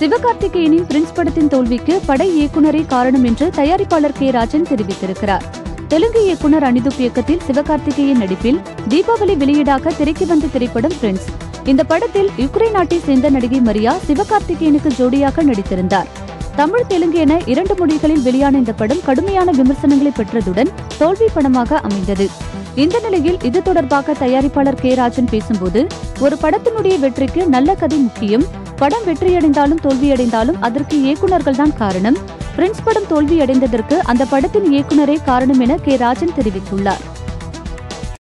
சிவகார்த்திகேயனின் Prince படத்தின் தோல்விக்கு படை இயக்குனரே காரணம் என்று தயாரிப்பாளர் கே ராஜன் தெரிவித்திருக்கிறார் தெலுங்கு இயக்குனர் அனிதுப் இயக்கத்தில் சிவகார்த்திகேயன் நடிப்பில் தீபாவளி வெளியீடாக திரைக்கு வந்த திரைப்படம் பிரின்ஸ் இந்த படத்தில் யுக்ரைன் நாட்டை சேர்ந்த நடிகை மரியா சிவகார்த்திகேயனுக்கு ஜோடியாக நடித்திருந்தார் தமிழ் தெலுங்கு என இரண்டு மொழிகளில் வெளியான இந்த படம் கடுமையான விமர்சனங்களை பெற்றதுடன் தோல்வி படமாக அமைந்தது இந்த நிலையில் இது தொடர்பாக தயாரிப்பாளர் கே ராஜன் பேசும்போது ஒரு படத்தினுடைய வெற்றிக்கு நல்ல கதை முக்கியம் படம் வெற்றியடைந்தாலும் தோல்வியடைந்தாலும் அதற்கு இயக்குனர்கள் தான் காரணம் பிரின்ஸ் படம் தோல்வியடைந்ததற்கு அந்த படத்தின் இயக்குனரே காரணம் என கே ராஜன் தெரிவித்துள்ளார்